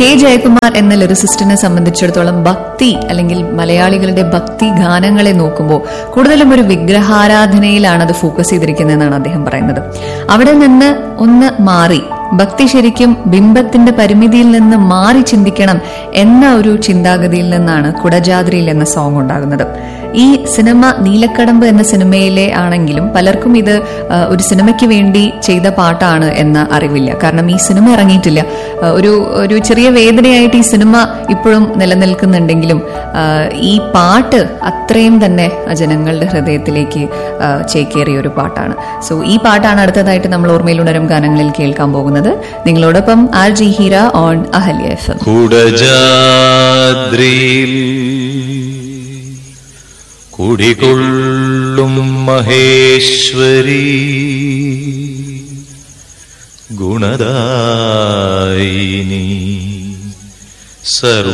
K Jayakumar എന്ന ലിറിസിസ്റ്റിനെ സംബന്ധിച്ചിടത്തോളം ഭക്തി അല്ലെങ്കിൽ മലയാളികളുടെ ഭക്തി ഗാനങ്ങളെ നോക്കുമ്പോൾ കൂടുതലും ഒരു വിഗ്രഹാരാധനയിലാണ് അത് ഫോക്കസ് ചെയ്തിരിക്കുന്നതെന്നാണ് അദ്ദേഹം പറയുന്നത് അവിടെ നിന്ന് ഒന്ന് മാറി ഭക്തി ശരിക്കും ബിംബത്തിന്റെ പരിമിതിയിൽ നിന്ന് മാറി ചിന്തിക്കണം എന്ന ഒരു ചിന്താഗതിയിൽ നിന്നാണ് കുടജാദ്രിയിൽ എന്ന സോങ് ഉണ്ടാകുന്നത് ഈ സിനിമ നീലക്കടമ്പ് എന്ന സിനിമയിലെ ആണെങ്കിലും പലർക്കും ഇത് ആ, ഒരു സിനിമയ്ക്ക് വേണ്ടി ചെയ്ത പാട്ടാണ് എന്ന അറിവില്ല കാരണം ഈ സിനിമ ഇറങ്ങിയിട്ടില്ല ആ, ഒരു ഒരു ചെറിയ വേദനയായിട്ട് ഈ സിനിമ ഇപ്പോഴും നിലനിൽക്കുന്നുണ്ടെങ്കിലും ആ, ഈ പാട്ട് അത്രയും തന്നെ ജനങ്ങളുടെ ഹൃദയത്തിലേക്ക് ആ, ചേക്കേറിയ ഒരു പാട്ടാണ് സോ ഈ പാട്ടാണ് അടുത്തതായിട്ട് നമ്മൾ ഓർമ്മയിലുണരും ഗാനങ്ങളിൽ കേൾക്കാൻ പോകുന്നത് നിങ്ങളോടൊപ്പം R G Heera on Ahalya F M കുടജാദ്രിയിൽ കുടികൊള്ളും മഹേശ്വരി ഗുണദായിനി സർവ